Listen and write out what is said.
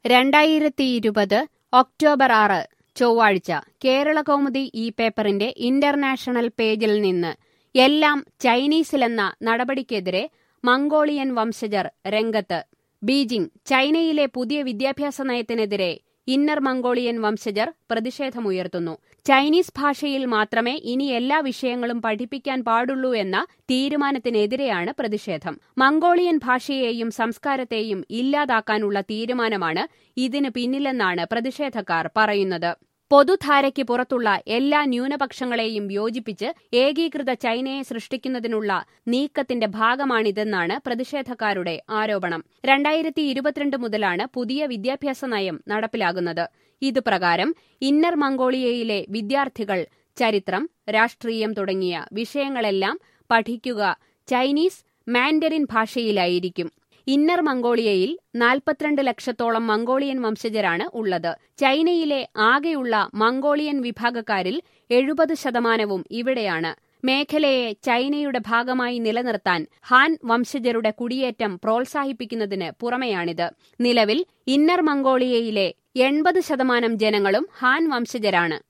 രണ്ടായിരത്തി ഇരുപത് ഒക്ടോബർ ആറ് ചൊവ്വാഴ്ച കേരളകൗമുദി ഈ പേപ്പറിന്റെ ഇന്റർനാഷണൽ പേജിൽ നിന്ന് എല്ലാം ചൈനീസിലെന്ന നടപടിക്കെതിരെ മംഗോളിയൻ വംശജർ രംഗത്ത് ബീജിംഗ് ചൈനയിലെ പുതിയ വിദ്യാഭ്യാസ നയത്തിനെതിരെ ഇന്നർ മംഗോളിയൻ വംശജർ പ്രതിഷേധമുയർത്തുന്നു ചൈനീസ് ഭാഷയിൽ മാത്രമേ ഇനി എല്ലാ വിഷയങ്ങളും പഠിപ്പിക്കാൻ പാടുള്ളൂ എന്ന തീരുമാനത്തിനെതിരെയാണ് പ്രതിഷേധം മംഗോളിയൻ ഭാഷയെയും സംസ്കാരത്തെയും ഇല്ലാതാക്കാനുള്ള തീരുമാനമാണ് ഇതിന് പിന്നിലെന്നാണ് പ്രതിഷേധക്കാർ പറയുന്നത് പൊതുധാരയ്ക്ക് പുറത്തുള്ള എല്ലാ ന്യൂനപക്ഷങ്ങളെയും യോജിപ്പിച്ച് ഏകീകൃത ചൈനയെ സൃഷ്ടിക്കുന്നതിനുള്ള നീക്കത്തിന്റെ ഭാഗമാണിതെന്നാണ് പ്രതിഷേധക്കാരുടെ ആരോപണം രണ്ടായിരത്തി ഇരുപത്തിരണ്ട് മുതലാണ് പുതിയ വിദ്യാഭ്യാസ നയം നടപ്പിലാകുന്നത് ഇതുപ്രകാരം ഇന്നർ മംഗോളിയയിലെ വിദ്യാർത്ഥികൾ ചരിത്രം രാഷ്ട്രീയം തുടങ്ങിയ വിഷയങ്ങളെല്ലാം പഠിക്കുക ചൈനീസ് മാൻഡറിൻ ഭാഷയിലായിരിക്കും ഇന്നർ മംഗോളിയയിൽ നാൽപ്പത്തിരണ്ട് ലക്ഷത്തോളം മംഗോളിയൻ വംശജരാണ് ഉള്ളത് ചൈനയിലെ ആകെയുള്ള മംഗോളിയൻ വിഭാഗക്കാരിൽ എഴുപത് ശതമാനവും ഇവിടെയാണ് മേഖലയെ ചൈനയുടെ ഭാഗമായി നിലനിർത്താൻ ഹാൻ വംശജരുടെ കുടിയേറ്റം പ്രോത്സാഹിപ്പിക്കുന്നതിന് പുറമെയാണിത് നിലവിൽ ഇന്നർ മംഗോളിയയിലെ എൺപത് ശതമാനം ജനങ്ങളും ഹാൻ വംശജരാണ്